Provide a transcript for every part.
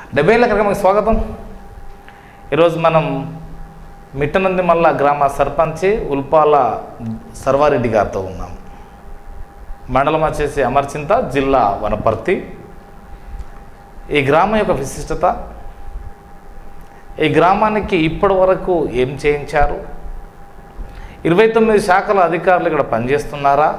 డెబ్బై ఏళ్ళ కార్యక్రమానికి స్వాగతం ఈరోజు మనం మిట్టనంది మల్ల గ్రామ సర్పంచి ఉల్పాల సర్వారెడ్డి గారితో ఉన్నాం మండలం వచ్చేసి అమర్చింత జిల్లా వనపర్తి ఈ గ్రామం యొక్క విశిష్టత ఈ గ్రామానికి ఇప్పటి వరకు ఏం చేయించారు ఇరవై తొమ్మిది శాఖల అధికారులు ఇక్కడ పనిచేస్తున్నారా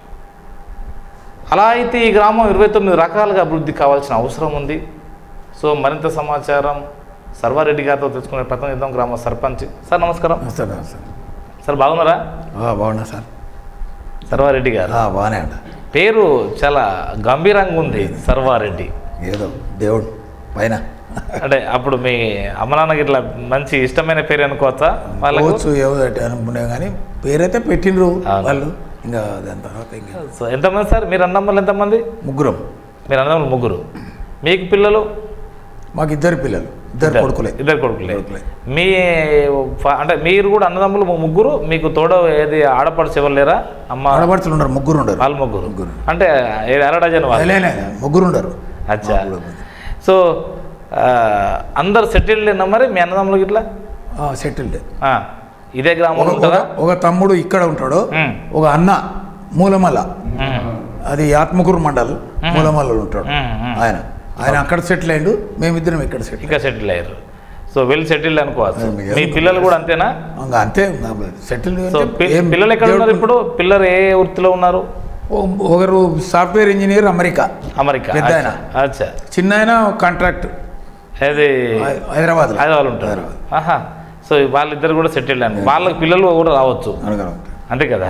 అలా అయితే ఈ గ్రామం ఇరవై తొమ్మిది రకాలుగా అభివృద్ధి కావాల్సిన అవసరం ఉంది సో మరింత సమాచారం సర్వారెడ్డి గారితో తెచ్చుకునే ప్రయత్నం చేద్దాం గ్రామ సర్పంచ్ సార్ నమస్కారం సార్ సార్ సార్ బాగున్నారా బాగున్నా సార్ సర్వారెడ్డి గారు ఆ, బాగానే అంట పేరు చాలా గంభీరంగా ఉంది సర్వారెడ్డి ఏదో దేవుడు పైన అంటే అప్పుడు మీ అమ్మ నాన్నకి ఇట్లా మంచి ఇష్టమైన పేరు అనుకోవచ్చా వాళ్ళకు పోవచ్చు ఏదో ఒకటి అనుకునే కానీ పేరైతే పెట్టిండ్రు అవును. వాళ్ళు ఇంకా దాని తర్వాత ఇంకా సో ఎంతమంది సార్ మీరు అన్నమ్మలు ఎంతమంది ముగ్గురం మీరు అన్నమ్మలు ముగ్గురు మీకు పిల్లలు మాకు ఇద్దరు పిల్లలు ఇద్దరు ఇద్దరు- కొడుకులే ఇద్దరు కొడుకులే కొడుకులే. మీ ఫ- అంటే మీరు కూడా అన్నదమ్ములు ము- ముగ్గురు మీకు తోడ ఏది ఆడపడుచు ఎవరు లేరా అమ్మ ఆడపడుచులు ఉన్నారు ముగ్గురు ఉండరు వాళ్ళు ముగ్గురు ముగ్గురు. అంటే ఏది అర డజన్ వాళ్ళు లేలే ముగ్గురు ఉండరు అచ్చా మా ఊళ్ళో. సో ఆ, అందరు సెటిల్డ్ అయినా మరి మీ అన్నదమ్ములకి ఇట్లా ఆ, సెటిల్డ్ ఆ, ఇదే గ్రామంలో ఒక- ఉంటుందా ఒక- ఒక తమ్ముడు ఇక్కడ ఉంటాడు ఉమ్, ఒక అన్న మూలమల్ల ఉమ్, అది ఆత్మకూరు మండల్ మూలమల్లలో ఉంటాడు ఉమ్, ఉమ్. ఆయన ఆయన అక్కడ సెటిల్ అయ్యిండు మేమిద్దరం ఇక్కడ సెటిల్ ఇంకా సెటిల్ అయ్యారు సో వెల్ సెటిల్డ్ అనుకోవచ్చు ఆ, మీ పిల్లలు కూడా అంతేనా ఇంకా అంతే సెటిల్ సో పి- పిల్లలు ఎక్కడ ఉన్నారు ఇప్పుడు పిల్లలు ఏ వృత్తిలో ఉన్నారు ఒకరు సాఫ్ట్వేర్ ఇంజనీర్ అమెరికా అమెరికా పెద్ద ఆయన. అచ్చా, అచ్చా చిన్న ఆయన కాంట్రాక్ట్ అది హైదరాబాద్ హైదరాబాద్ ఉంటారు ఆహా సో వాళ్ళిద్దరు కూడా సెటిల్డ్ అని వాళ్ళకి పిల్లలు కూడా రావచ్చు అంతే కదా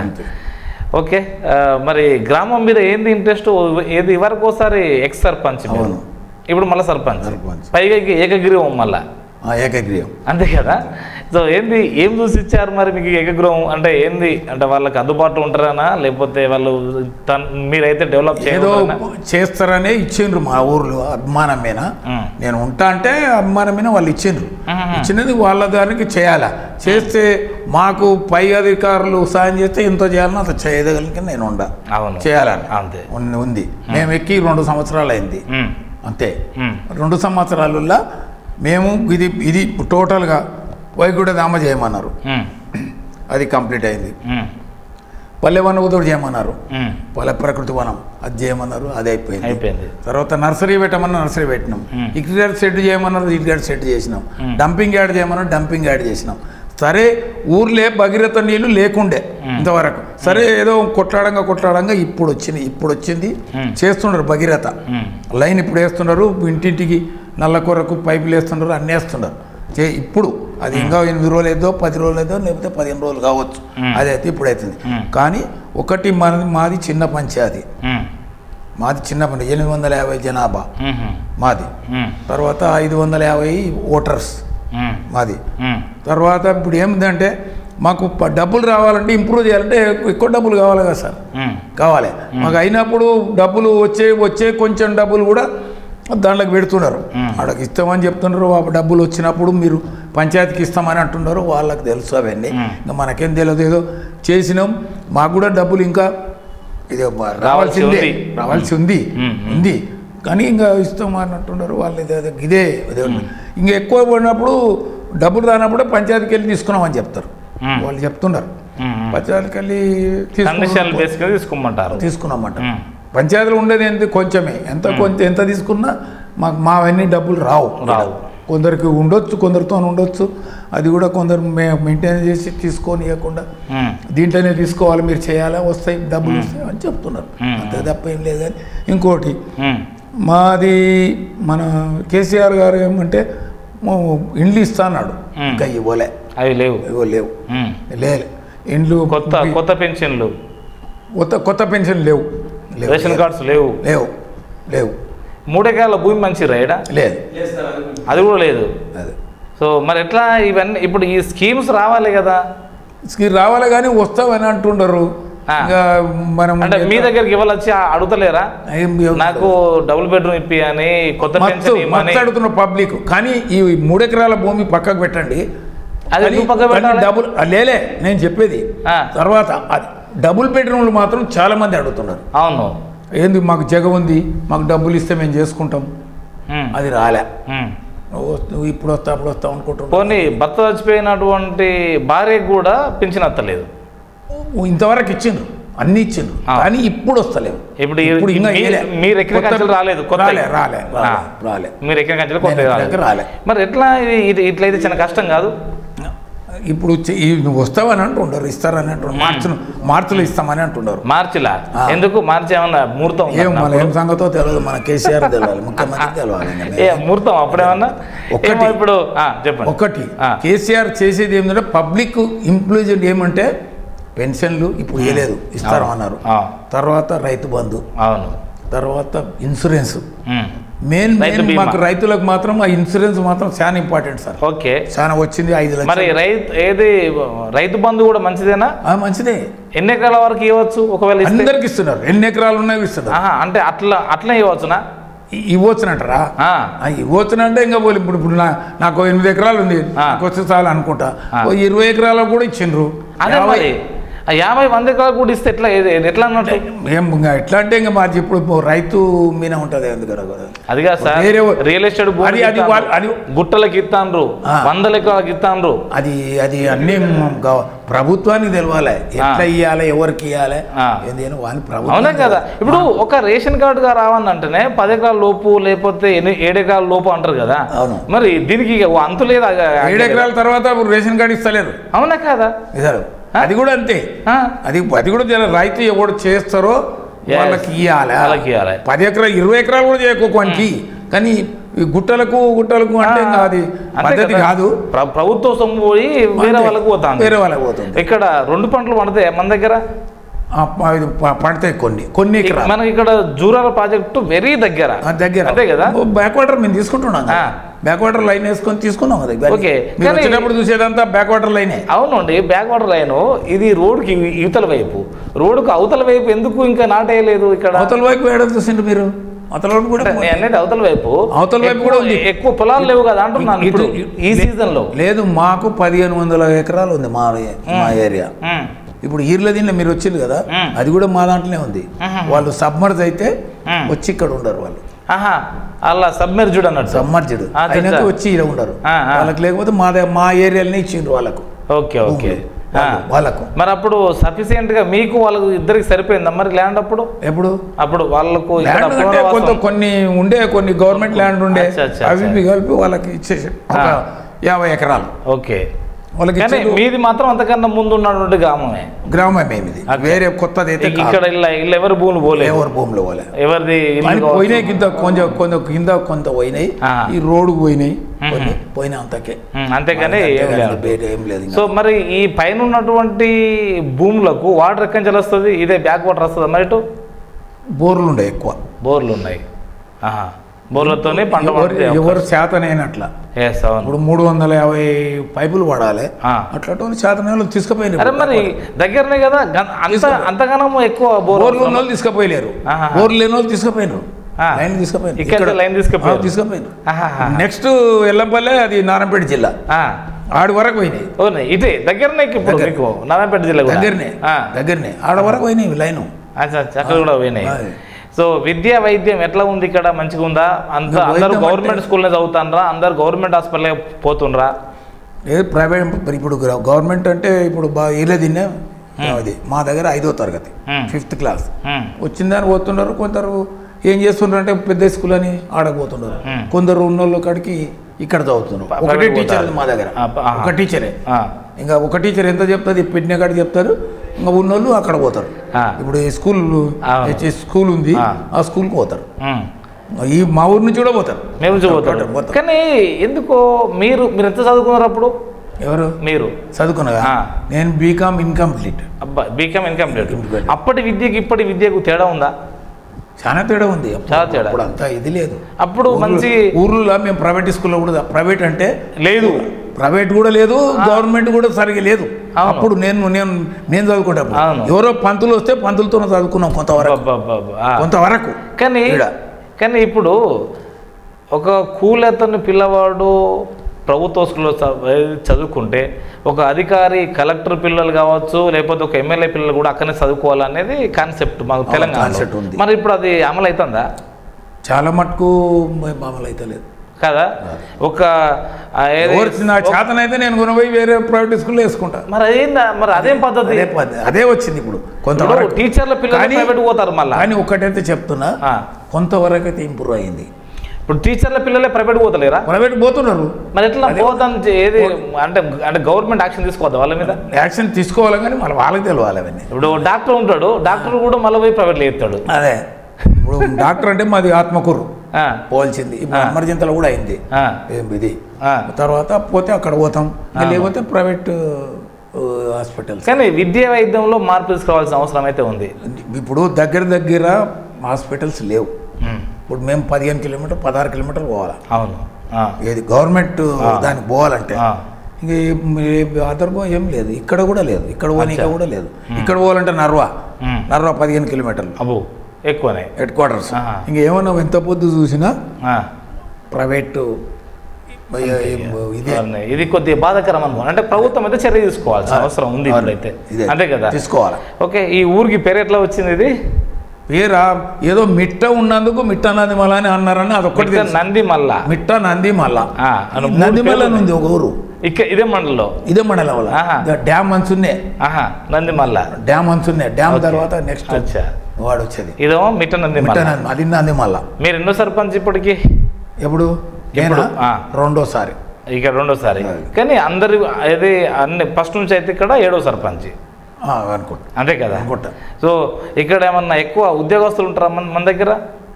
ఓకే ఆ, మరి గ్రామం మీద ఏంది ఇంట్రెస్ట్ ఏది ఇవరకు ఒకసారి ఎక్స్ సర్పంచ్ మీరు. అవును. ఇప్పుడు మళ్ళీ సర్పంచ్ సర్పంచ్. పైగా ఇక ఏకగ్రీవం మళ్ళా ఏకగ్రీయం అంతే కదా సో ఏంది ఏం చూసి ఇచ్చారు మరి మీకు ఏకగ్రహం అంటే ఏంది అంటే వాళ్ళకి అందుబాటులో ఉంటారనా లేకపోతే వాళ్ళు తన్ మీరైతే డెవలప్ ఏదో చేయడం చేస్తారనే ఇచ్చిండ్రు మా ఊర్లో అభిమానం మీద మ్మ్. నేను ఉంటా అంటే అభిమానం మీద వాళ్ళు ఇచ్చిండ్రు మ్మ్. ఇచ్చినది వాళ్ళ దానికి చేయాలా చేస్తే మాకు పై అధికారులు సాయం చేస్తే ఇంత చేయాలని అంత చేయగలిగిన నేను ఉండ అవును చేయాలని అంతే ఉన్- ఉంది మేము ఎక్కి రెండు సంవత్సరాలు అయింది ఉమ్, అంతే ఉమ్, రెండు సంవత్సరాలలో మేము ఇది ఇది టోటల్గా వైకుంఠ ధామ చేయమన్నారు ఉమ్, అది కంప్లీట్ అయింది ఉమ్, పల్లె వనవుతోడు చేయమన్నారు ఉమ్. పల్లె ప్రకృతి వనం అది చేయమన్నారు అది అయిపోయింది అయిపోయింది తర్వాత నర్సరీ పెట్టమన్నా నర్సరీ పెట్టినాం మ్మ్. ఇటుగాడ్ సెట్ చేయమన్నారు ఇటుగాడ్ సెట్ చేసినాం మ్మ్. డంపింగ్ యార్డ్ చేయమన్నారు డంపింగ్ యార్డ్ చేసినాం సరే ఊర్లే భగీరథ నీళ్లు లేకుండే ఇంతవరకు సరే ఏదో కొట్లాడంగా కొట్లాడంగా ఇప్పుడు వచ్చింది ఇప్పుడు వచ్చింది మ్మ్. చేస్తున్నారు భగీరథ ఉమ్, లైన్ ఇప్పుడు వేస్తున్నారు ఇంటింటికి నల్ల కూరకు పైపులు వేస్తున్నారు అన్నీ వేస్తున్నారు చే ఇప్పుడు అది ఇంకా ఎనిమిది రోజులు ఏదో పది రోజులు ఏదో లేకపోతే పదిహేను రోజులు కావచ్చు మ్మ్. అది అయితే ఇప్పుడు అవుతుంది మ్మ్. కానీ ఒకటి మనది మాది చిన్న పంచాయతీ ఉమ్, మాది చిన్న పంచాయతీ ఎనిమిది వందల యాభై జనాభా ఉమ్, మాది ఉమ్, తర్వాత ఐదు వందల యాభై ఓటర్స్ ఉమ్, మాది ఉమ్, తర్వాత ఇప్పుడు ఏమిటంటే మాకు ప- డబ్బులు రావాలంటే ఇంప్రూవ్ చేయాలంటే ఎక్కు- ఎక్కువ డబ్బులు కావాలి కదా సార్ ఉమ్, కావాలి మాకు అయినప్పుడు డబ్బులు వచ్చే వచ్చే కొంచెం డబ్బులు కూడా దాంట్లోకి పెడుతున్నారు మ్మ్. అక్కడికి ఇస్తామని చెప్తున్నారు ఆ డబ్బులు వచ్చినప్పుడు మీరు పంచాయతీకి ఇస్తామని అంటున్నారు వాళ్ళకి తెలుసు అవన్నీ మ్మ్. ఇంకా మనకేం తెలియదు ఏదో చేసినాం మాకు కూడా డబ్బులు ఇంకా ఇది రావాల్సిందే ఉంది. రావాల్సి ఉంది మ్మ్. ఉంది కానీ ఇంకా ఇస్తామని అంటున్నారు వాళ్ళు ఇదే ఇదే- ఇదే ఇదే ఇంకా ఎక్కువ పడినప్పుడు డబ్బులు రానప్పుడే పంచాయతీకి వెళ్ళి తీసుకున్నామని చెప్తారు మ్మ్. వాళ్ళు చెప్తున్నారు ఉమ్, ఉమ్. పంచాయతీకి వెళ్ళి కండిషన్లు తీసుకున్నాం బేస్గా తీసుకోమంటారు తీసుకున్నామంట ఉమ్, పంచాయతీలో ఉండేది ఎంత కొంచెమే ఎంత కొంత ఎంత తీసుకున్నా మాకు మావన్నీ డబ్బులు రావు రావు. కొందరికి ఉండొచ్చు కొందరితో ఉండొచ్చు అది కూడా కొందరు మేము మెయింటైన్ చేసి తీసుకొని ఇవ్వకుండా ఉమ్, దీంట్లోనే తీసుకోవాలి మీరు చేయాలా వస్తాయి డబ్బులు వస్తాయి అని చెప్తున్నారు మ్మ్. అంతే తప్ప ఏం లేదు కానీ ఇంకోటి ఉమ్, మాది మన కేసీఆర్ గారు ఏమంటే మా ఇండ్లు ఇస్తా అన్నాడు మ్మ్. ఇంకా ఇవ్వలే అవి లేవు ఇవ్వ లేవు ఉమ్. లేదు ఇండ్లు కొత్త కొత్త పెన్షన్లు కొత్త కొత్త పెన్షన్ లేవు లేవు రేషన్ కార్డ్స్ లేవు లేవు లేవు మూడెకరాల భూమి మంచి రైడా లేదు అది కూడా లేదు అదే సో మరి ఎట్లా ఇవన్నీ ఇప్పుడు ఈ స్కీమ్స్ రావాలి కదా స్కీమ్ రావాలి కానీ వస్తావని అంటుండరు ఆ. ఇంకా మనం అంటే మీ దగ్గరికి ఇవ్వాలి వచ్చి అడుగుతలేరా ఏం- ఏం- నాకు డబుల్ బెడ్రూమ్ ఇప్పి అని కొత్త మత్తు పెన్షన్ ఇవ్వమని మత్తు అడుగుతున్న పబ్లిక్ కానీ ఈ మూడెకరాల భూమి పక్కకు పెట్టండి అది కానీ- ఎందుకు పక్కకు కానీ పెట్టాలి? డబుల్ ఆ, లేలే నేను చెప్పేది ఆ. తర్వాత అది డబుల్ బెడ్రూమ్లు మాత్రం చాలా మంది అడుగుతున్నారు అవును ఏంది మాకు జగ ఉంది మాకు డబ్బులు ఇస్తే మేము చేసుకుంటాం ఉమ్, అది రాలే ఉమ్. నువ్వు నువ్వు ఇప్పుడు వస్తా అప్పుడు వస్తావు అనుకుంటున్నావు పోనీ భర్త చచ్చిపోయినటువంటి భార్యకు కూడా పింఛన్ అత్తలేదు ఇంతవరకు ఇచ్చిండ్రు అన్ని ఇచ్చిండ్రు ఆ. కానీ ఇప్పుడు వస్తలేవు ఇప్పుడు ఈ- ఇప్పుడు ఇంకా మీ- ఇయ్యలే. మీరు ఎక్కిన కొత్త- కంచెలు రాలేదు, కొత్తవి. రాలే రాలే ఆ. రాలే, రాలే మీరు ఎక్కిన కంచెలు కొత్త నేను రాలేదు ఎక్కడికి రాలే మరి ఎట్లా ఇది ఇది ఇట్లయితే చాలా కష్టం కాదు ఇప్పుడు చె- ఈ నువ్వు వస్తావని అంటుండరు ఇస్తారని అంటుండ్రు మార్చి మార్చిలో ఇస్తామని అంటుండరు మార్చిలా ఆ. ఎందుకు మార్చి ఏమన్నా ముహూర్తం ఉందా ఏం మళ్ళీ ఏం అప్పుడు? సంగతో తెలియదు మన కేసీఆర్ తెలియాలి ముఖ్యమంత్రి తెలియాలి ఇంకా ఏ నేను. ముహూర్తం అప్పుడేమన్నా ఒక్కటి. ఏమో ఇప్పుడు ఆ, చెప్పండి ఒకటి ఆ. కేసీఆర్ చేసేది ఏంటంటే పబ్లిక్ ఇంప్లూజన్ ఏమంటే పెన్షన్లు ఇప్పుడు ఇవ్వలేదు ఇస్తారు అన్నారు ఆ, తర్వాత రైతు బంధు అవును తర్వాత insurance um, main Rythu main Bima. మాకు రైతులకు మాత్రం ఆ ఇన్సూరెన్స్ మాత్రం చాలా ఇంపార్టెంట్ సార్ ఓకే చాలా వచ్చింది ఐదు మరి లక్షలు రైతు ఏది రైతు బంధు కూడా మంచిదేనా ఆ, మంచిదే ఎన్ని ఎకరాల వరకు ఇవ్వచ్చు ఒకవేళ ఇస్తే అందరికి ఇస్తున్నారు ఎన్ని ఎకరాలు ఉన్నాయి ఇస్తున్నారు ఆహా, అంటే అట్లా అట్లా ఇవ్వచ్చునా ఇ- ఇవ్వచ్చునంటారా ఆ, ఆ, ఇవ్వచ్చునంటే ఇంకా పోలే ఇప్పుడు ఇప్పుడు నా- నాకు ఎనిమిది ఎకరాలు ఉంది ఆ. నాకు వచ్చే చాలు అనుకుంటా ఆ. ఓ ఇరవై ఎకరాలకు కూడా ఇచ్చిండ్రు అదే యాభై- మరి ఆ యాభై వంద ఎకరాలు కూడా ఇస్తే ఎట్లా ఏది- ఎట్లా అన్నట్టు ఏం ఇంకా ఎట్లా అంటే ఇంకా మాది ఇప్పుడు రైతు మీద ఉంటుంది ఎందుకరా కూడా అది కాదు సార్ వేరే వా- రియల్ ఎస్టేట్ భూములకు అది- అది ఇస్తాండ్రు. వాళ్ళ- అది- గుట్టలకు ఇస్తాండ్రు ఆ. వందల ఎకరాలకు ఇస్తాండ్రు అది అది అన్ని గవ- ప్రభుత్వానికి తెలవాలి ఎట్లా ఇవ్వాలి ఎవరికి ఇవ్వాలి ఆ. ఏంది అని వాళ్ళు అవునా ప్రభుత్వం కదా ఇప్పుడు ఒక రేషన్ కార్డుగా రావాలంటేనే పది ఎకరాల లోపు లేకపోతే ఎన్ని ఏడు ఎకరాల లోపు అంటారు కదా అవును. మరి దీనికి ఇక ఓ అంతు లేదా ఏడు ఎకరాల తర్వాత ఇప్పుడు రేషన్ కార్డు ఇస్తలేరు అవునా కదా ఇదారు అది కూడా అంతే ఆ, అది అది కూడా జర రైతు ఎవడు చేస్తారో Yes. వాళ్ళకి ఇవ్వాలి వాళ్ళకి ఇయ్యాలి. పది ఎకరాలు ఇరవై ఎకరాలు కూడా చేయకోనికి కానీ ఈ గుట్టలకు గుట్టలకు అంటే ఇంకా అది అంతే పద్ధతి కదా. కాదు ప్ర- ప్రభుత్వ సొమ్ము పోయి వేరే అంతే. వాళ్ళకి పోతాను వేరే వాళ్ళకి పోతుంది ఇక్కడ రెండు పంటలు పడతాయి మన దగ్గర ఆ, ప- ఇది ప- పడతాయి కొన్ని కొన్ని ఎకరాలు మనకి ఇక్కడ జూరాల ప్రాజెక్టు వెరీ దగ్గర ఆ, దగ్గర అంతే కదా బ్యాక్ వాటర్ మేము తీసుకుంటున్నాం ఆ. బ్యాక్ వాటర్ లైన్ వేసుకొని తీసుకున్నాం కదా ఇవన్నీ. ఓకే. మీరు కానీ- వచ్చినప్పుడు చూసేదంతా బ్యాక్ వాటర్ లైనే అవునండి బ్యాక్ వాటర్ లైన్ ఇది రోడ్డుకి ఇవతల వైపు రోడ్డుకు అవతల వైపు ఎందుకు ఇంకా నాటేయలేదు ఇక్కడ అవతల వైపు వేయడం చూసిండ్రు మీరు అవతల వైపు కూడా అంటే నేను అనేది అవతల వైపు అవతల వైపు కూడా ఉంది. ఎక్కువ- ఎక్కువ పొలాలు లేవు కదా అంటున్నాను ఇప్పుడు ఇటు- ఈ సీజన్ లో లేదు మాకు పదిహేను వందల ఎకరాలు ఉంది మా మా ఏరియా ఉమ్, ఇప్పుడు ఈర్ల దీనిలో మీరు వచ్చింది కదా మ్మ్. అది కూడా మా దాంట్లోనే ఉంది మ్మ్. వాళ్ళు సబ్మర్జ్ అయితే మ్మ్. వచ్చి ఇక్కడ ఉండరు వాళ్ళు ఆహా అలా సబ్మెర్జుడ్ అన్నట్టు సబ్మర్జ్డ్ ఆ, అయినాక తెలుసా? వచ్చి ఇక్కడ ఉండరు ఆ, ఆ. వాళ్ళకి లేకపోతే మా ద- మా ఏరియాలోనే ఇచ్చిండ్రు వాళ్ళకు ఓకే ఓకే భూములు. ఆ. వాళ్ళు- వాళ్ళకు మరి అప్పుడు సఫిషియెంట్ గా మీకు వాళ్ళకు ఇద్దరికి సరిపోయిందా మరి ల్యాండ్ అప్పుడు ఎప్పుడు అప్పుడు వాళ్ళకు ఇక్కడ ల్యాండ్ అంటే పునరావాసం- కొంత కొన్ని ఉండే కొన్ని గవర్నమెంట్ ల్యాండ్ ఉండే అచ్చా, అచ్చా, అవి అచ్చా. ఇవి కలిపి వాళ్ళకి ఇచ్చేసి ఒక ఆ. యాభై ఎకరాలు ఓకే వాళ్ళకి కానీ ఇచ్చిండ్రు. మీది మాత్రం అంతకన్నా ముందు ఉన్నటువంటి గ్రామమే గ్రామం ఏమిది ఓకే. వేరే కొత్తది అయితే కాదు. ఇక్కడ ఇల్ల ఇల్లు ఎవరు భూములు పోలేదు ఎవరు భూమిలో పోలే ఎవరిది ఇల్లు అని కావచ్చు. పోయినాయి కింద కొంచెం కొంచెం కింద కొంత పోయినాయి ఆ. ఈ రోడ్డు పోయినాయి మ్మ్. కొన్ని పోయినాయి అంతకే ఉమ్, అంతేకాని ఏం అంతేగాని లేదు వేరే ఏం లేదు ఇంకా. సో మరి ఈ పైన ఉన్నటువంటి భూములకు వాటర్ ఎక్కడి నుంచి వస్తుంది ఇదే బ్యాక్ వాటర్ వస్తుందా మరి ఇటు బోర్లు ఉండే ఎక్కువ బోర్లు ఉన్నాయి ఆహా బోర్లతోనే పంట ఎవరు ఎవరు చేతనైనట్ల ఎస్ అవును ఇప్పుడు మూడు వందల యాభై పైపులు పడాలి ఆ. అట్లాంటి చేతనైన తీసుకుపోయినారు అరే మరి దగ్గరనే కదా గన్- అంత తీసుకో- అంతగానం ఎక్కువ బోర్ బోర్లు ఉన్న వాళ్ళు తీసుకుపోయలేరు ఆహా. బోర్లు లేని వాళ్ళు తీసుకుపోయినారు ఆ. లైన్ తీసుకుపోయినారు ఇక్కడ లైన్ తీసుకుపోయారు. ఆ, తీసుకుపోయినారు ఆహాహా. నెక్స్ట్ ఎల్లంపల్లె అది నారాయణపేట జిల్లా ఆ, ఆడి వరకు పోయినాయి అవును ఇదే దగ్గరనే ఇప్పుడు దగ్గర. మీకు నారాయణపేట జిల్లా కూడా దగ్గరనే ఆ, దగ్గరనే ఆడ వరకు పోయినాయి లైను అచ్చా, అచ్చా, అక్కడ కూడా పోయినాయి ఆ. సో విద్యా వైద్యం ఎట్లా ఉంది ఇక్కడ మంచిగా ఉందా అంత ఇంకా అందరూ వైద్యం గవర్నమెంట్ అంటే- స్కూల్నే చదువుతాన్రా అందరు గవర్నమెంట్ హాస్పిటల్ పోతుండ్రా ఏ ప్రైవేట్ ఇప్పుడు గవర్నమెంట్ అంటే ఇప్పుడు బాగా ఇలా తిన్నా అది మా దగ్గర ఐదో తరగతి Hmm. ఫిఫ్త్ క్లాస్ ఉమ్, వచ్చిందని పోతున్నారు కొందరు ఏం చేస్తున్నారు అంటే పెద్ద స్కూల్ అని ఆడకపోతున్నారు Hmm. కొందరు ఉన్నోళ్ళు కాడికి ఇక్కడ చదువుతున్నారు ప- ఒకటే ప్రైవేట్ టీచర్ పోతారు. మా దగ్గర ఆ, ప- ఆహా. ఒక టీచరే ఆ, ఇంకా ఒక టీచర్ ఎంత చెప్తుంది పెట్టిన కాడికి చెప్తారు ఇంకా ఉన్నోళ్ళు అక్కడ పోతారు ఆ. ఇప్పుడు ఈ స్కూల్ అవును. ఈ స్కూల్ ఉంది ఆ. ఆ స్కూల్కి పోతారు ఉమ్. ఈ మా ఊరు నుంచి కూడా పోతారు మేము చూపోతాడు పోతారు. కానీ ఎందుకో మీరు మీరు ఎంత చదువుకున్నారు అప్పుడు ఎవరు మీరు చదువుకున్నగా ఆ. నేను బీకామ్ ఇన్కంప్లీట్ అబ్బా బీకామ్ ఇన్కంప్లీట్ Incomplete. అప్పటి విద్యకి ఇప్పటి విద్యకు తేడా ఉందా చాలా తేడా ఉంది అప్పుడు- చాలా తేడా. అప్పుడు అంతా ఇది లేదు అప్పుడు ఊర్లో- మంచి ఊర్లో మేము ప్రైవేట్ స్కూల్లో కూడా ప్రైవేట్ అంటే లేదు ప్రైవేట్ కూడా లేదు గవర్నమెంట్ కూడా సరిగా లేదు అవును. అప్పుడు నేను నేను నేను చదువుకుంటప్పుడు అవును. ఎవరో పంతులు వస్తే పంతులతో చదువుకున్నాం కొంతవరకు అబ్బబ్బబ్బబ్బ. ఆ. కొంతవరకు కానీ ఈడ. కానీ ఇప్పుడు ఒక కూలెత్తని పిల్లవాడు ప్రభుత్వ స్కూల్లో చ- చదువుకుంటే ఒక అధికారి కలెక్టర్ పిల్లలు కావచ్చు లేకపోతే ఒక ఎమ్మెల్యే పిల్లలు కూడా అక్కడనే చదువుకోవాలనేది కాన్సెప్ట్ మాకు అవును, తెలంగాణ concept ఉంది. మరి ఇప్పుడు అది అమలు అవుతుందా చాలా మటుకు మ- మామూలు అయితే లేదు కదా ఒక ఆ, ఏది- ఎవరు నా చేతనైతే నేను కొనపోయి వేరే ప్రైవేట్ స్కూల్లో వేసుకుంటా మరి అదేందా మరి అదేం పద్ధతి అదే పద్ధతి అదే వచ్చింది ఇప్పుడు ఇప్పుడు కొంతవరకు టీచర్ల పిల్లలు కానీ- ప్రైవేట్ పోతారు మళ్ళా కానీ ఒక్కటైతే చెప్తున్నా ఆ. కొంతవరకు అయితే ఇంప్రూవ్ అయింది ఇప్పుడు టీచర్ల పిల్లలే ప్రైవేట్ పోతలేరా ప్రైవేట్ పోతున్నారు మరి ఎట్లా పోతాం ఏది అంటే అంటే గవర్నమెంట్ యాక్షన్ తీసుకోవద్దా వాళ్ళ మీద యాక్షన్ తీసుకోవాలి కానీ మళ్ళీ వాళ్ళకి తెలియాలి అవన్నీ ఇప్పుడు డాక్టర్ ఉంటాడు డాక్టర్ కూడా మళ్ళీ పోయి ప్రైవేట్లో ఎత్తాడు అదే ఇప్పుడు డాక్టర్ అంటే మాది ఆత్మకూరు ఆ, పోల్చింది ఇప్పుడు అమర్జంతలో కూడా అయింది ఆ, ఏం ఇది ఆ. తర్వాత పోతే అక్కడ పోతాం లేకపోతే ప్రైవేట్ హాస్పిటల్స్ కానీ విద్యా వైద్యంలో మార్పు తీసుకురావాల్సిన అవసరం అయితే ఉంది ఇప్పుడు దగ్గర దగ్గర హాస్పిటల్స్ లేవు ఉమ్, ఇప్పుడు మేము పదిహేను కిలోమీటర్ పదహారు కిలోమీటర్లు పోవాలి అవును ఆ, ఏది గవర్నమెంట్ దానికి పోవాలంటే ఆ, ఇంక అదర్ ఏం లేదు ఇక్కడ కూడా లేదు ఇక్కడ పోనీక కూడా లేదు ఇక్కడ పోవాలంటే నర్వా ఉమ్, నర్వా పదిహేను కిలోమీటర్లు అబ్బో ఎక్కువనే హెడ్ క్వార్టర్స్ ఆహా. ఇంకేమన్నా ఎంత పొద్దు చూసినా ఆ, ప్రైవేట్ ఇదే అవునే. ఇది కొద్దిగా బాధాకరం అనుకో అంటే ప్రభుత్వం అయితే చర్య తీసుకోవాల్సిన అవసరం ఉంది ఇప్పుడైతే ఇదే అంతే కదా తీసుకోవాలి ఓకే ఈ ఊరికి పేరు ఎట్లా వచ్చింది ఇది పేరా ఏదో మిట్ట ఉన్నందుకు మిట్ట నంది మల్ల అని అన్నారని అదొక్కటి ఇక్కడ తెలుసు. నంది మల్ల మిట్ట నంది మల్ల ఆ, అను మూడు నంది మల్ల పేర్లు ఉంది ఒక ఊరు ఇక్కడ ఇదే మండలంలో ఇదే మండలం వల్ల ఆహా. డ్యామ్ మంచున్నే ఆహా నంది మల్ల డ్యామ్ మంచున్నే డ్యామ్ తర్వాత నెక్స్ట్ అచ్చా వాడు వచ్చేది ఇదేమో మిట్ట నంది మిట్ట మల్ల నంది అది నంది మల్ల మీరు ఎన్నో సర్పంచ్ ఇప్పటికి ఎప్పుడు ఇప్పుడు, నేనా? ఆ. రెండోసారి ఇక రెండోసారి కానీ అందరి అది అన్ని ఫస్ట్ నుంచి అయితే ఇక్కడ ఏడో సర్పంచ్ ఆ, అనుకుంటా అంతే కదా అనుకుంటా సో ఇక్కడ ఏమన్నా ఎక్కువ ఉద్యోగస్తులు ఉంటారా మన మన దగ్గర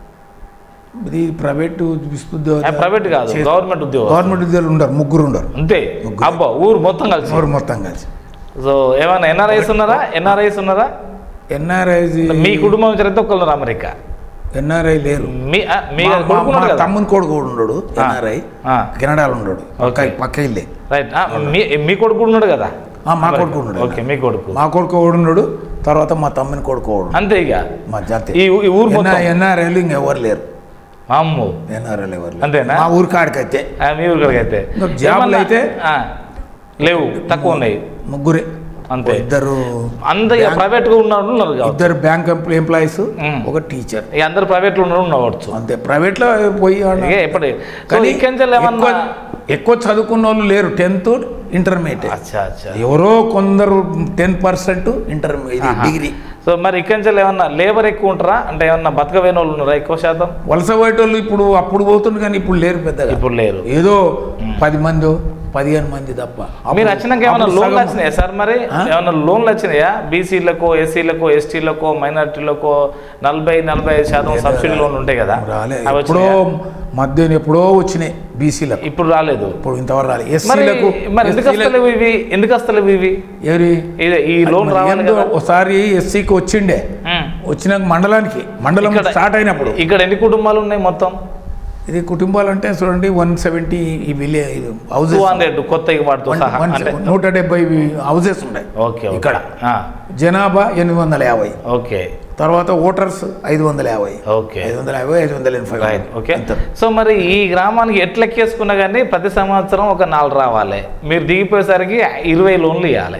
ఇది ప్రైవేట్ ఆ, ప్రైవేట్ కాదు గవర్నమెంట్ ఉద్యోగం గవర్నమెంట్ ఉద్యోగులు ఉండరు ముగ్గురు ఉండరు అంతే అబ్బా ఊరు మొత్తం కలిసి ఊరు మొత్తం కలిసి సో ఏమైనా ఎన్ఆర్ఐస్ ఉన్నారా ఎన్ఆర్ఐస్ ఉన్నారా ఎన్ఆర్ఐ మీ కుటుంబం నుంచి అయితే ఒకళ్ళు ఉన్నారు అమెరికా ఎన్ఆర్ఐ లేరు మీ ఆ, మీ మా- మా- కొడుకున్నాడు మా కదా తమ్ముని కొడుకు కూడా ఉన్నాడు ఆ. ఎన్ఆర్ఐ ఆ, కెనడాలో ఉన్నాడు పక్క ఓకే. పక్క ఇల్లే రైట్ ఆ, మీ మీ కొడుకు కూడా ఉన్నాడు కదా ఆ, మా కొడుకు ఉన్నాడు ఓకే మీ కొడుకు మా కొడుకు ఒకడు ఉన్నాడు తర్వాత మా తమ్ముని కొడుకు ఒకడు ఉన్నాడు. అంతే ఇక మా జాతి ఈ ఊ- ఈ ఊరు మొత్తం ఎన్ఆర్ఐలు ఇంకెవరు లేరు అమ్ము ఎన్ఆర్ఐలు ఎవరు లేరు అంతేనా? మా ఊరి కాడికైతే ఆ, మీ ఊరు కనుక అయితే ఇంకా జాబులు ఏమన్నా- అయితే? ఆ, లేవు తక్కువ ఉన్నాయి ముగ్గురే అంతే ఇద్దరు అంత ఇక ప్రైవేట్ గా ఉన్నారు ఉన్నారు కావచ్చు ఇద్దరు బ్యాంక్ ఎంప్లాయీస్ ఉమ్. ఒక టీచర్ ఇక అందరు ప్రైవేట్ లో ఉన్నారు ఉండవచ్చు అంతే ప్రైవేట్ లో పోయి ఆడ- ఇక ఎప్పుడు సో కానీ ఇక్కడి నుంచి ఏమన్నా ఎక్కువ- ఎక్కువ చదువుకున్న వాళ్ళు లేరు టెన్త్ ఇంటర్మీడియట్ అచ్చా అచ్చా ఎవరో కొందరు టెన్ పర్సెంట్ ఇంటర్మీడియట్ ఆహా. డిగ్రీ సో మరి ఇక్కడి నుంచి ఏమన్నా లేబర్ ఎక్కువ ఉంటారా అంటే ఏమన్నా బతకవేన వాళ్ళు ఉన్నారా ఎక్కువ శాతం వలస పోయేటోళ్ళు ఇప్పుడు అప్పుడు పోతుంది కానీ ఇప్పుడు లేరు పెద్దగా ఇప్పుడు లేరు ఏదో పది మంది పదిహేను మంది తప్ప అప్పుడు- మీరు వచ్చినాక ఏమైనా అప్పుడు లోన్లు సగం- వచ్చినాయా సార్ మరి ఆ? ఏమైనా లోన్లు వచ్చినాయా బీసీలకు ఎస్సీలకు ఎస్టీలకు మైనార్టీలకు నలభై నలభై ఐదు శాతం సబ్సిడీ లోన్లు ఉంటాయి కదా రాలే అవి ఎప్పుడో వచ్చినాయా? మధ్యన ఎప్పుడో వచ్చినాయి బీసీలకు ఇప్పుడు రాలేదు ఇప్పుడు ఇంతవరకు రాలే మరి ఎస్సీలకు మరి ఎందుకు వస్తలేవు ఇవి ఎందుకు వస్తలేవు ఇవి ఎవరి ఇది- ఈ లోన్ మరి రావాలి ఏందో కదా ఒకసారి ఎస్సీకి వచ్చిండే ఉమ్. వచ్చినాక మండలానికి మండలం ఇక్కడ- స్టార్ట్ అయినప్పుడు ఇక్కడ ఎన్ని కుటుంబాలు ఉన్నాయి మొత్తం ఇది కుటుంబాలు అంటే చూడండి వన్ సెవెంటీ ఈ విలేజ్ టూ హౌసెస్ హండ్రెడ్ కొత్త వాటితో సహా అంటే నూట డెబ్బై హౌసెస్ ఉన్నాయి ఓకే ఓకే. ఇక్కడ ఆ, జనాభా ఎనిమిది వందల యాభై ఓకే తర్వాత ఓటర్స్ ఐదు వందల యాభై ఓకే ఐదు వందల యాభై ఐదు వందల ఎనభై రైట్ ఓకే అంతే. సో మరి ఈ గ్రామానికి ఎట్లా ఎక్కేసుకున్నా కానీ ప్రతి సంవత్సరం ఒక నాలుగు రావాలి మీరు దిగిపోయేసరికి ఇరవై లోన్లు ఇవ్వాలి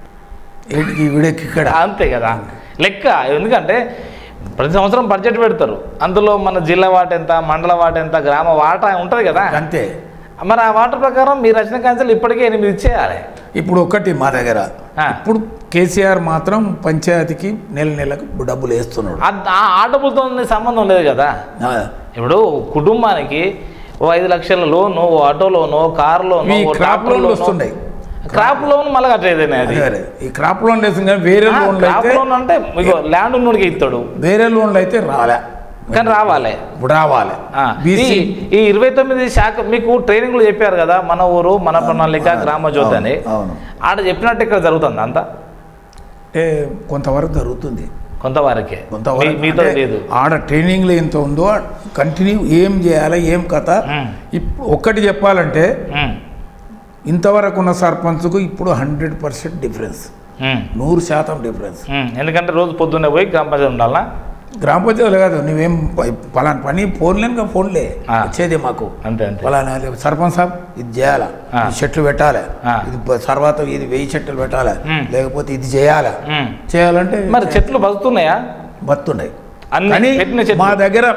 ఏంటికి వీడకి ఇక్కడ అంతే కదా లెక్క ఎందుకంటే ప్రతి సంవత్సరం బడ్జెట్ పెడతారు అందులో మన జిల్లా వాట ఎంత మండల వాట ఎంత గ్రామ వాటా ఉంటుంది కదా అంతే మరి ఆ వాటర్ ప్రకారం మీరు రచన క్యాన్సల్ ఇప్పటికే ఎనిమిది ఇచ్చేయాలి ఇప్పుడు ఒకటి మా దగ్గర ఆ. ఇప్పుడు కేసీఆర్ మాత్రం పంచాయతీకి నెల నెలకు డబ్బులు వేస్తున్నాడు ఆ- ఆ ఆ డబ్బులతో సంబంధం లేదు కదా ఆ, ఇప్పుడు కుటుంబానికి ఓ ఐదు లక్షల లోను ఓ ఆటో లోను కార్ లోను ఈ ఓ క్రాప్ ట్రాక్టర్ లోన్లు లోను. వస్తున్నాయి క్రాప్ లోన్ మళ్ళీ కట్టేదేనే అది అదే అదే. ఈ క్రాప్ లోన్ లేదు కానీ వేరే ఆ, లోన్లు క్రాప్ అయితే లోన్ అంటే మీకు ల్యాండ్ ఉన్నోడికి ఇస్తాడు వేరే లోన్లు అయితే రాలే కానీ రావాలి ఇప్పుడు రావాలి ఆ, బీసీ ఈ- ఈ ఇరవై తొమ్మిది శాఖ మీకు ట్రైనింగ్లు చెప్పారు కదా మన ఊరు మన ప్రణాళిక గ్రామ జ్యోతి అని అవును ఆడ చెప్పినట్టు ఇక్కడ జరుగుతుంది అంతా అంటే కొంతవరకు జరుగుతుంది కొంతవరకే కొంతవరకు మీ- మీతో అంటే లేదు ఆడ ట్రైనింగ్లో ఎంత ఉందో కంటిన్యూ ఏం చేయాలి ఏం కథ ఉమ్, ఇప్పుడు ఒక్కటి చెప్పాలంటే ఉమ్, ఇంతవరకు ఉన్న సర్పంచ్కు ఇప్పుడు హండ్రెడ్ పర్సెంట్ డిఫరెన్స్ ఉమ్, నూరు శాతం డిఫరెన్స్ ఉమ్. ఎందుకంటే రోజు పొద్దున్నే పోయి గ్రామ పంచాయతీ ఉండాలా గ్రామ పంచాయతీలు కాదు నువ్వేం ప- పలానా పని ఫోన్లేనుగా ఫోన్లే ఆ. వచ్చేది మాకు అంతే అంతే పలానా లే- సర్పంచ్ సాబ్ ఇది చేయాలా ఆ. ఈ చెట్లు పెట్టాలి ఆ. ఇది ప- తర్వాత ఇది వెయ్యి చెట్లు పెట్టాలి ఉమ్. లేకపోతే ఇది చేయాలి ఉమ్. చేయాలంటే మరి చెట్లు బతుకుతున్నాయా బతుండయి అన్ని కానీ పెట్టిన చెట్లు మా దగ్గర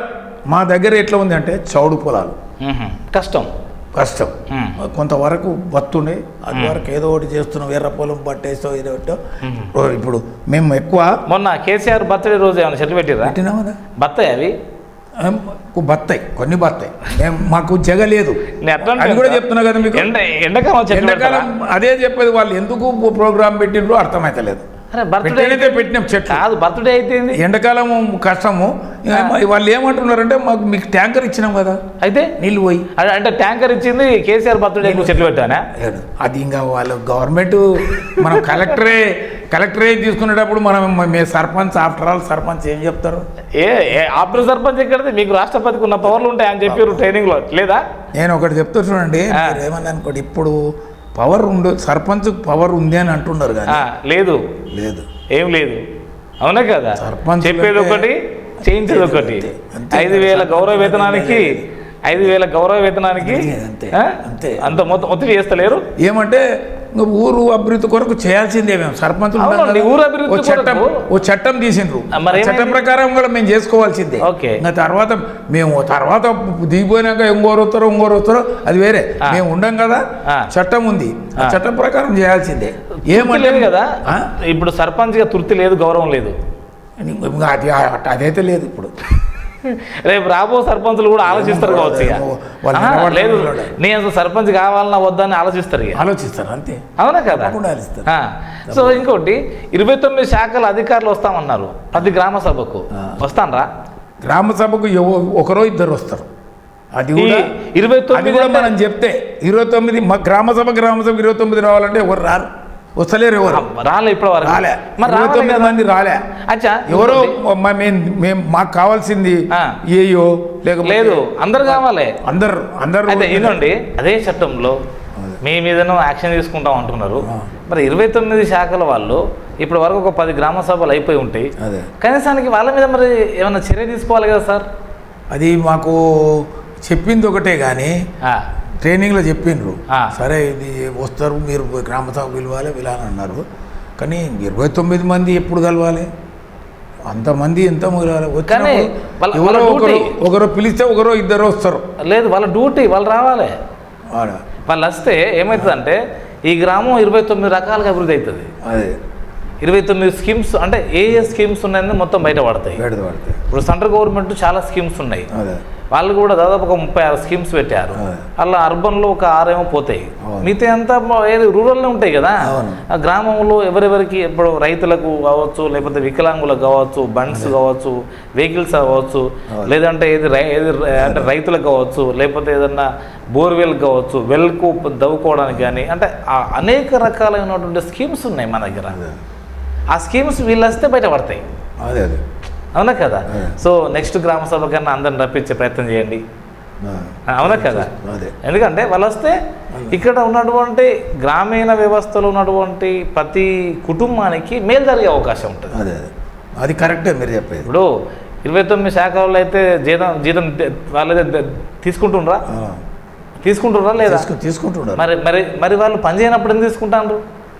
మా దగ్గర ఎట్లా ఉంది అంటే చౌడు పొలాలు మ్మ్. కష్టం కష్టం మ్మ్. కొంతవరకు బతుండే అది వరకు ఏదో ఒకటి చేస్తున్నాం ఎర్ర పొలం పట్టేసో ఏదో ఒకటో. ఇప్పుడు మేము ఎక్కువ మొన్న కేసీఆర్ బర్త్డే రోజు ఏమైనా చెట్లు పెట్టిరా పెట్టినాం కదా బత్తాయి అవి ఏం, బత్తాయి కొన్ని బత్తాయి మేము మాకు జగ లేదు నేను ఎట్లా అంటే అది కూడా చెప్తున్నా కదా మీకు ఎండ ఎండాకాలం చెట్లు ఎండాకాలం పెడతారా? అదే చెప్పేది వాళ్ళు ఎందుకు ప్రోగ్రామ్ పెట్టిండ్రో అర్థమైతలేదు అరే బర్త్డే పెట్టినైతే పెట్టినాం చెట్లు కాదు బర్త్డే అయితే ఏంది? ఎండాకాలం కష్టము ఏమ- వాళ్ళు ఏమంటున్నారంటే మాకు మీకు ట్యాంకర్ ఇచ్చినాం కదా అయితే నీళ్ళు పోయి అదే అంటే ట్యాంకర్ ఇచ్చింది కేసీఆర్ బర్త్డే చెట్లు పెట్టానా ఏడు. అది ఇంకా వాళ్ళు గవర్నమెంట్ మనం కలెక్టరే కలెక్టరే తీసుకునేటప్పుడు మనం మే సర్పంచ్ ఆఫ్టర్ ఆల్ సర్పంచ్ ఏం చెప్తారు ఏ ఏ ఆఫ్టర్ సర్పంచ్ ఎక్కడిది మీకు రాష్ట్రపతికి ఉన్న పవర్లు ఉంటాయి అని చెప్పారు ట్రైనింగ్ లో లేదా నేను ఒకటి చెప్తా చూడండి ఆ. మీరు ఏమన్నా అనుకోండి ఇప్పుడు పవర్ ఉండు సర్పంచ్ పవర్ ఉంది అని అంటున్నారు కానీ ఆ, లేదు లేదు ఏం లేదు అవునా కదా సర్పంచులు చెప్పేది అంటే- ఒకటి చేయించేది ఒకటి అంతే, అంతే. ఐదు వేల గౌరవ వేతనానికి ఐదు వేల గౌరవ వేతనానికి అంతే, ఆ? అంతే. అంత మొత్తం ఒత్తిడి చేస్తలేరు ఏమంటే ఇంకా ఊరు అభివృద్ధి కొరకు చేయాల్సిందే మేము సర్పంచ్ ఉంటాం అవునండి, కదా. ఊరు అభివృద్ధి ఓ చట్టం కొరకు- ఓ చట్టం తీసిండ్రు ఆ, మరి ఆ చట్టం ఏమైంది? ప్రకారం కూడా మేము చేసుకోవాల్సిందే ఓకే. ఇంకా తర్వాత మేము తర్వాత దిగిపోయినాక ఇంకోరు వస్తారో ఇంకోరు వస్తారో అది వేరే ఆ. మేము ఉండం కదా ఆ. చట్టం ఉంది ఆ ఆ. చట్టం ప్రకారం చేయాల్సిందే తృప్తి లేదు కదా ఆ? ఇప్పుడు సర్పంచ్ గా తృప్తి లేదు గౌరవం లేదు ఇంకా అది అదైతే లేదు ఇప్పుడు రేపు రాబో సర్పంచులు కూడా ఆలోచిస్తారు కావచ్చు ఇక వాళ్ళు ఆహా, నిలబడతారు, లేదు నిలబడరు. నేను అసలు సర్పంచ్ కావాలన్నా వద్దని ఆలోచిస్తారు ఇక ఆలోచిస్తారు అంతే అవునా కదా తప్పకుండా ఆలోచిస్తారు. ఆ. సో ఇంకోటి ఇరవై తొమ్మిది శాఖల అధికారులు వస్తామన్నారు ప్రతి గ్రామ సభకు ఆ. వస్తానరా గ్రామ సభకు ఎవ- ఒకరో ఇద్దరు వస్తారు అది ఈ కూడా ఇరవై అది తొమ్మిది కూడా అంటే- మనం చెప్తే ఇరవై తొమ్మిది మా గ్రామ సభ గ్రామ సభ ఇరవై తొమ్మిది రావాలంటే ఎవరు రారు వస్తలేరు ఎవరు రాలే ఇప్పటి వరకు రాలే మరి ఇరవై రావాలి తొమ్మిది కదా మంది రాలే అచ్చా ఎవరో ఇంకోటి. మ- మేము మేము మాకు కావాల్సింది ఆ. ఏయో లేకపోతే లేదు అందరు కావాలి అందరు అందరు అయితే వినండి అదే చట్టంలో మీ మీదను యాక్షన్ తీసుకుంటాం అంటున్నారు ఆ. మరి ఇరవై తొమ్మిది శాఖల వాళ్ళు ఇప్పటి వరకు ఒక పది గ్రామ సభలు అయిపోయి ఉంటాయి అదే కనీసానికి వాళ్ళ మీద మరి ఏమైనా చర్య తీసుకోవాలి కదా సార్ అది మాకు చెప్పింది ఒకటే కానీ ఆ, ట్రైనింగ్లో చెప్పిండ్రు ఆ. సరే ఇది వస్తారు మీరు గ్రామ సభ పిలవాలి పిలాని అన్నారు కానీ ఇరవై తొమ్మిది మంది ఎప్పుడు కలవాలి అంతమంది ఎంత కలవాలి కానీ వచ్చినప్పుడు వాళ్ళ- ఎవరో వాళ్ళ ఒకరు duty. ఒకరు పిలిస్తే ఒకరో ఇద్దరు వస్తారు లేదు వాళ్ళ డ్యూటీ వాళ్ళు రావాలి ఆడ వాళ్ళు వస్తే ఏమవుతుందంటే ఈ గ్రామం ఇరవై తొమ్మిది రకాలుగా అభివృద్ధి అవుతుంది అదే ఇరవై తొమ్మిది స్కీమ్స్ అంటే ఏ ఏ స్కీమ్స్ ఉన్నాయని మొత్తం బయట పడతాయి బయట పడతాయి ఇప్పుడు సెంట్రల్ గవర్నమెంట్ చాలా స్కీమ్స్ ఉన్నాయి అదే వాళ్ళు కూడా దాదాపు ఒక ముప్పై ఆరు స్కీమ్స్ పెట్టారు అవును. అలా అర్బన్లో ఒక ఆరేమో పోతాయి అవును. మిగతా అంతా మ- ఏది రూరల్లో ఉంటాయి కదా అవును. ఆ గ్రామంలో ఎవరెవరికి ఇప్పుడు రైతులకు కావచ్చు లేకపోతే వికలాంగులకు కావచ్చు బండ్స్ కావచ్చు వెహికల్స్ కావచ్చు అవును. లేదంటే ఏది రై ఏది రై- అంటే రైతులకు కావచ్చు లేకపోతే ఏదన్నా బోర్వెల్ కావచ్చు వెల్కు దవ్వుకోవడానికి కానీ అంటే ఆ అనేక రకాలైనటువంటి స్కీమ్స్ ఉన్నాయి మన దగ్గర అదే ఆ స్కీమ్స్ వీళ్ళు వస్తే బయటపడతాయి అదే అదే అవునా కదా అదే. సో నెక్స్ట్ గ్రామ సభ కన్నా అందరిని రప్పించే ప్రయత్నం చేయండి ఆ, అవునా కదా అదే ఎందుకంటే వాళ్ళు వస్తే ఇక్కడ ఉన్నటువంటి గ్రామీణ వ్యవస్థలో ఉన్నటువంటి ప్రతి కుటుంబానికి మేలు జరిగే అవకాశం ఉంటుంది అదే అదే అది కరెక్టే మీరు చెప్పేది ఇప్పుడు ఇరవై తొమ్మిది శాఖల్లో అయితే జీతం జీతం ద- వాళ్ళైతే ద- తీసుకుంటుండ్రా ఆ, తీసుకుంటుండ్రా లేదా తీసుకు తీసుకుంటున్నారు మరి మరి మరి వాళ్ళు పని చేయనప్పుడు ఎందుకు తీసుకుంటారు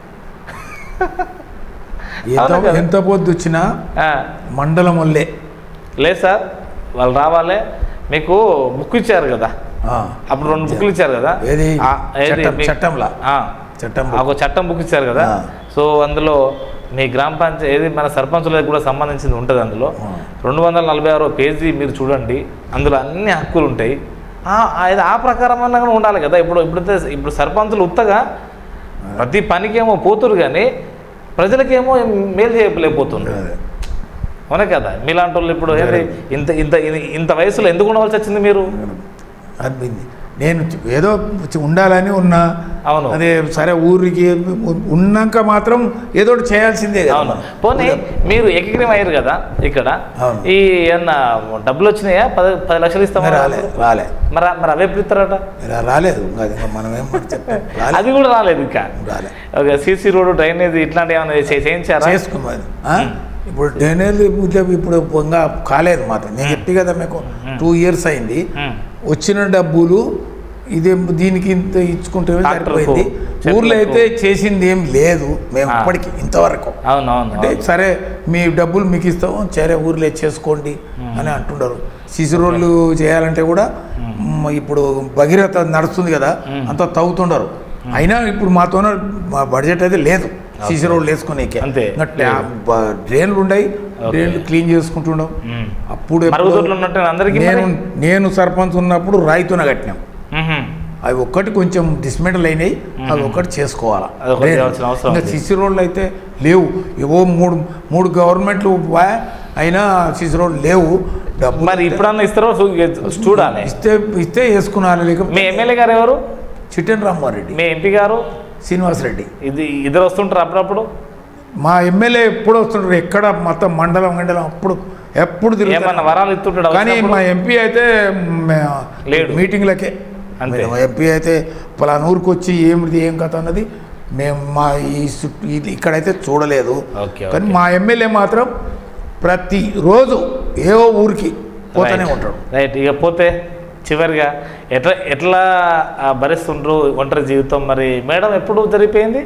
ఎంత అవునా కదా? ఎంత పొద్దు వచ్చినా ఆ, మండలం వల్లే లేదు సార్ వాళ్ళు రావాలి మీకు బుక్ ఇచ్చారు కదా ఆ, అప్పుడు రెండు బుక్లు ఇచ్చారు కదా ఏది? ఆ, ఏది? చట్టం- మీ- చట్టంలా. ఆ. చట్టం ఆ, ఒక చట్టం బుక్ ఇచ్చారు కదా ఆ. సో అందులో మీ గ్రామ పంచాయతీ ఏది మన సర్పంచులకు కూడా సంబంధించింది ఉంటుంది అందులో ఆ. రెండు వందల నలభై ఆరో పేజీ మీరు చూడండి అందులో అన్ని హక్కులు ఉంటాయి ఆ- అది ఆ ప్రకారమైన కూడా ఉండాలి కదా ఇప్పుడు ఇప్పుడైతే ఇప్పుడు సర్పంచులు ఉత్తగా ప్రతి పనికేమో పోతురు కానీ ప్రజలకేమో ఏం మేలు చేయలేకపోతుంది అదే అవునా కదా మీలాంటి వాళ్ళు ఇప్పుడు ఏది ఇంత ఇంత ఇంత వయసులో ఎందుకు ఉండవలసి వచ్చింది మీరు అనిపింది నేను ఏదో ఉండాలని ఉన్నా అవును. అదే సరే ఊరికి ఉన్నాక మాత్రం ఏదో ఒకటి చేయాల్సిందే కదా అవును మనం. పోనీ మీరు ఏకగ్రీవం అయ్యారు కదా ఇక్కడ అవును. ఈ ఏమన్నా డబ్బులు వచ్చినాయా పది పది లక్షలు ఇస్తామా రాలే రాలే మరి మరి అవే ఎప్పుడు ఇస్తారట రా- రాలేదు ఇంకా అది ఇంకా మనం ఏం చెప్పాం రాలే అది కూడా రాలేదు ఇంకా రాలే ఒక సీసీ రోడ్డు డ్రైనేజ్ ఇట్లాంటి ఏమైనా చే- చేయించారా చేసుకున్నది ఆ? ఇప్పుడు డైనేజ్ ఇప్పుడు ఇంకా కాలేదు మాత్రం నేను చెప్పి కదా మీకు టూ ఇయర్స్ అయింది ఉమ్. వచ్చిన డబ్బులు ఇదే దీనికి ఇంత ఇచ్చుకుంటే డాక్టర్లకు, సరిపోయింది చెట్లకు. ఊర్లో అయితే చేసింది ఏం లేదు మేము ఆ. ఇప్పటికి ఇంతవరకు అవును అవును అంటే అవును. సరే మీ డబ్బులు మీకు ఇస్తాము సరే ఊర్లో చేసుకోండి అని అంటున్నారు సిసి రోడ్లు చేయాలంటే కూడా మ్, ఇప్పుడు భగీరథ నడుస్తుంది కదా అంత తవ్వుతుండరు అయినా ఇప్పుడు మాతోన మా బడ్జెట్ అయితే లేదు సిసి రోడ్లు వేసుకునేకే అంతే. ఇంకా ట్యా- బ- డ్రైన్లు ఉన్నాయి డ్రైన్లు క్లీన్ చేసుకుంటుండం మ్మ్. అప్పుడు మరుగుదొడ్లు ఎప్పుడో ఉన్నట్టు అందరికీ నేను మరి? నేను సర్పంచ్ ఉన్నప్పుడు రాయితోన కట్టినాం మ్మ్. అవి ఒక్కటి కొంచెం డిస్మెంటల్ అయినాయి అవి ఒక్కటి చేసుకోవాలా అదొకటి లేదు. చేయాల్సిన అవసరం ఇంకా ఉంది. సిసి రోడ్లు అయితే లేవు ఏవో మూడు మూడు గవర్నమెంట్లు వా- అయినా సిసి రోడ్లు లేవు డబ్బు మరి ఇప్పుడన్నా ఇస్తారో చూ- చూడాలి ఇస్తే ఇస్తే వేసుకున్నారు మీ లేకపోతే ఎమ్మెల్యే గారు ఎవరు చిట్టెన్ రామారెడ్డి మీ ఎంపీ గారు శ్రీనివాసరెడ్డి ఇది ఇద్దరు వస్తుంటారు అప్పుడప్పుడు మా ఎమ్మెల్యే ఎప్పుడు వస్తుంటారు ఎక్కడ మొత్తం మండలం మండలం అప్పుడు ఎప్పుడు ఏమన్నా తిరుగుతారు వరాలు ఇస్తుంటాడు కానీ మా ఎంపీ అయితే మే- లేడు. మీటింగ్లకే అంతే. మా ఎంపీ అయితే పలానా ఊరికి వచ్చి ఏమిటి ఏం కథ అన్నది మేము మా ఈ చుట్టూ ఇది ఇక్కడైతే చూడలేదు ఓకే, కానీ ఓకే. మా ఎమ్మెల్యే మాత్రం ప్రతి రోజు ఏవో ఊరికి పోతూనే రైట్. ఉంటాడు రైట్ ఇక పోతే చివరిగా ఎట్లా ఎట్లా ఆ, భరిస్తుండ్రు ఒంటరి జీవితం మరి మేడం ఎప్పుడు జరిగిపోయింది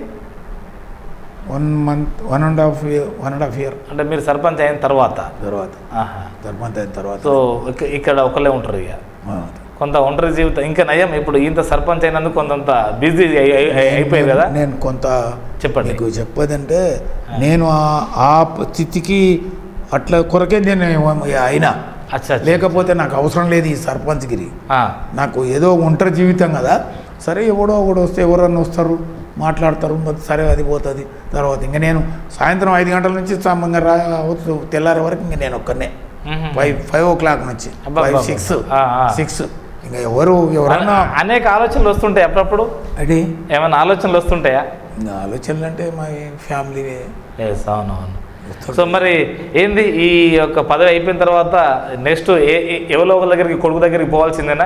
one month one and half year one and half year అంటే మీరు సర్పంచ్ అయిన తర్వాత తర్వాత ఆహా. సర్పంచ్ అయిన తర్వాత సో ఇక- ఇక్కడ ఒకళ్ళే ఉంటారు ఇక ఆ. కొంత ఒంటరి జీవితం ఇంకా నయం ఇప్పుడు ఇంత సర్పంచ్ అయినందుకు కొంత బిజీ అయిపోయింది కదా నేను కొంత చెప్పండి. మీకు చెప్పదంటే నేను ఆ- ఆ స్థితికి అట్లా కొరకే నేను అయినా అచ్చా అచ్చా. లేకపోతే నాకు అవసరం లేదు ఈ సర్పంచ్గిరి ఆ, నాకు ఏదో ఒంటరి జీవితం కదా సరే ఎవడో ఒకడు వస్తే ఎవరన్నా వస్తారు మాట్లాడతారు మరి సరే అది పోతుంది తర్వాత ఇంకా నేను సాయంత్రం ఐదు గంటల నుంచి సా- ఇంకా రా తెల్లారి వరకు ఇంకా నేను ఒక్కనే మ్మ్. ఫైవ్ ఫైవ్ ఓ క్లాక్ నుంచి అబ్బా, ఫైవ్ అబ్బా, సిక్స్ ఆ, ఆ. సిక్స్ ఇంకా ఎవరు ఎవరన్నా అనే- అనేక ఆలోచనలు వస్తుంటాయి అప్పుడప్పుడు అడి ఏమైనా ఆలోచనలు వస్తుంటాయా ఇంకా ఆలోచనలు అంటే మా ఫ్యామిలీ ఎస్ అవునవును సో మరి ఏంది ఈ యొక్క పదవి అయిపోయిన తర్వాత నెక్స్ట్ ఏ ఏ- ఎవరో ఒకరి దగ్గరికి కొడుకు దగ్గరికి పోవాల్సిందేనా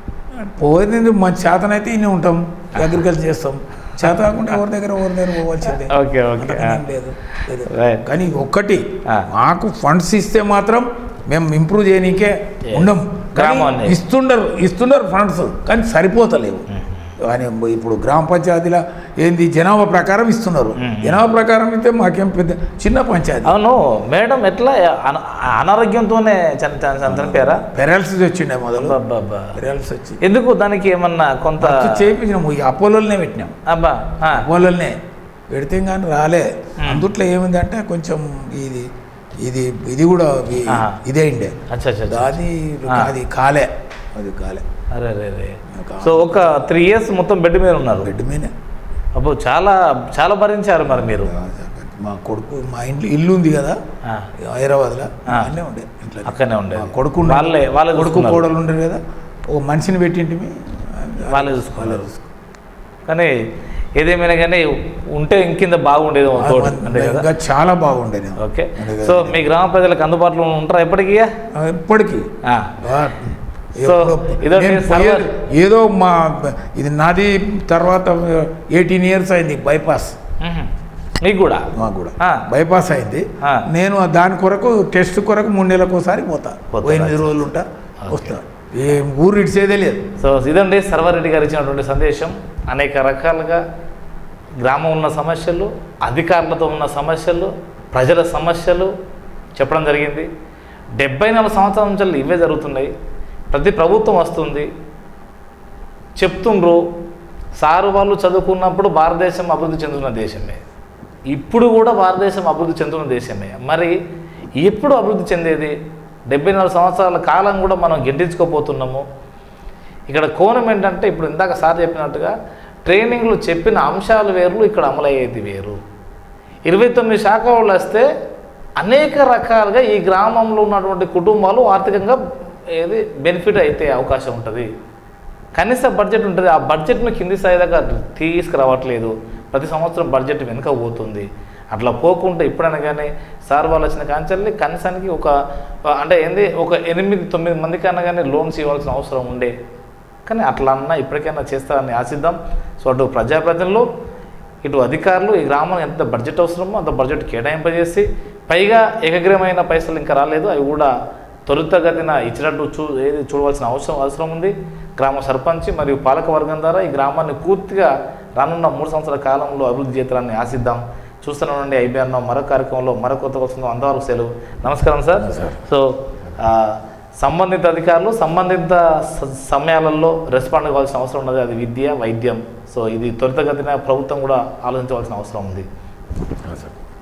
పోయింది మన చేతనైతే ఇన్ని ఉంటాం అగ్రికల్చర్ చేస్తాం చేత కాకుండా ఎవరి దగ్గర ఎవరి దగ్గర పోవాల్సిందే ఓకే ఓకే అంతకనేం లేదు లేదు. Right. కానీ ఒక్కటి ఆ. మాకు ఫండ్స్ ఇస్తే మాత్రం మేము ఇంప్రూవ్ చేయనీకే Yes. ఉండం కానీ గ్రామాన్ని. ఇస్తుండరు ఇస్తుండరు ఫండ్స్ కానీ సరిపోతలేవు కానీ ఇప్పుడు గ్రామ పంచాయతీల ఏంది జనాభా ప్రకారం ఇస్తున్నారు మ్మ్. జనాభా ప్రకారం ఇస్తే మాకేం పెద్ద చిన్న పంచాయతీ అవును మేడం ఎట్లా అన- అనారోగ్యంతోనే చని- చని- చని- చనిపోయారా పెరాలసిస్ వచ్చిండే మొదలు అబ్బబ్బబ్బా. పెరాలసిస్ వచ్చి ఎందుకు దానికి ఏమన్నా కొంత చేయించినాము ఈ అపోలోనే పెట్టినాం అబ్బా ఆ, అపోలోనే పెడితే కానీ రాలే మ్మ్. అందుట్లో ఏమిందంటే కొంచెం ఇది ఇది ఇది కూడా ఈ- ఆహా. ఇదే ఇండే అచ్చా అచ్చా అచ్చా. అది ఆ. అది కాలే అది కాలే అరే అరే అరే సో ఒక త్రీ ఇయర్స్ మొత్తం బెడ్ మీద ఉన్నారు బెడ్ మీదే అబ్బో చాలా చాలా భరించారు మరి మీరు మా కొడుకు మా ఇంట్లో ఇల్లు ఉంది కదా ఆ, హైదరాబాద్లో ఆ. అన్నీ ఉండే ఇంట్లో అక్కడనే ఉండేది మా కొడుకు ఉండే- వాళ్ళే వాళ్ళే కొడుకు చూసుకున్నారు. కోడలు ఉండరు కదా ఓ మనిషిని పెట్టింటిమి వాళ్ళే చూసుకున్నారు కానీ ఏదేమైనా కానీ ఉంటే ఇంకింద బాగుండేది ఒక తోడు అంతే కదా ఇంకా చాలా బాగుండేది ఓకే సో మీ గ్రామ ప్రజలకు అందుబాటులో ఉంటారా ఎప్పటికీ ఇప్పటికీ ఆ, ఆ, సో, ఎప్పుడో- ఇదో నేను మీ సర్వర్- పోయేది- ఏదో మా ఇది నాది తర్వాత ఎయిటీన్ ఇయర్స్ అయింది బైపాస్ మ్మ్. మీకు కూడా మాకు కూడా ఆ. బైపాస్ అయింది ఆ. నేను దాని కొరకు టెస్ట్ కొరకు మూడు నెలలకు ఒకసారి పోతా పోతారా? ఓ ఎనిమిది రోజులు ఉంటా ఓకే. వస్తా ఏం ఊరు ఇడిచేదే లేదు సో ఇదండి సర్వారెడ్డి గారు ఇచ్చినటువంటి సందేశం అనేక రకాలుగా గ్రామం ఉన్న సమస్యలు అధికారులతో ఉన్న సమస్యలు ప్రజల సమస్యలు చెప్పడం జరిగింది డెబ్బై నాలుగు సంవత్సరాల నుంచి ఇవే జరుగుతున్నాయి ప్రతి ప్రభుత్వం వస్తుంది చెప్తుండ్రు సారు వాళ్ళు చదువుకున్నప్పుడు భారతదేశం అభివృద్ధి చెందుతున్న దేశమే ఇప్పుడు కూడా భారతదేశం అభివృద్ధి చెందుతున్న దేశమే మరి ఎప్పుడు అభివృద్ధి చెందేది డెబ్బై నాలుగు సంవత్సరాల కాలం కూడా మనం గెంటించుకోపోతున్నాము ఇక్కడ కోణం ఏంటంటే ఇప్పుడు ఇందాక సార్ చెప్పినట్టుగా ట్రైనింగ్లు చెప్పిన అంశాలు వేరు ఇక్కడ అమలయ్యేది వేరు ఇరవై తొమ్మిది శాఖ వాళ్ళు వస్తే అనేక రకాలుగా ఈ గ్రామంలో ఉన్నటువంటి కుటుంబాలు ఆర్థికంగా ఏది బెనిఫిట్ అయితే అవకాశం ఉంటుంది కనీస బడ్జెట్ ఉంటుంది ఆ బడ్జెట్ను కింది స్థాయి దాకా తీసుకురావట్లేదు ప్రతి సంవత్సరం బడ్జెట్ వెనుక పోతుంది అట్లా పోకుండా ఇప్పుడైనా కానీ సార్ వాళ్ళు వచ్చిన కాంచెల్ని కనీసానికి ఒక అంటే ఏంది ఒక ఎనిమిది తొమ్మిది మందికైనా కానీ లోన్స్ ఇవ్వాల్సిన అవసరం ఉండే కానీ అట్లా అన్నా ఇప్పటికైనా చేస్తారని ఆశిద్దాం సో అటు ప్రజాప్రతినిధులు ఇటు అధికారులు ఈ గ్రామం ఎంత బడ్జెట్ అవసరమో అంత బడ్జెట్ కేటాయింపజేసి పైగా ఏకగ్రమైన పైసలు ఇంకా రాలేదు అవి కూడా త్వరితగతిన ఇచ్చినట్టు చూ ఏది చూడవలసిన అవసరం అవసరం ఉంది గ్రామ సర్పంచ్ మరియు పాలక వర్గం ద్వారా ఈ గ్రామాన్ని పూర్తిగా రానున్న మూడు సంవత్సరాల కాలంలో అభివృద్ధి చేస్తారని ఆశిద్దాం చూస్తూనే ఉండండి ఐబీఆర్ మరో కార్యక్రమంలో మరో కొత్త వస్తుందో అంతవరకు సెలవు నమస్కారం సార్ నమస్కారం. సో ఆ, సంబంధిత అధికారులు సంబంధిత స- సమయాలలో రెస్పాండ్ కావాల్సిన అవసరం ఉన్నది అది విద్య వైద్యం సో ఇది త్వరితగతిన ప్రభుత్వం కూడా ఆలోచించవలసిన అవసరం ఉంది అవును సార్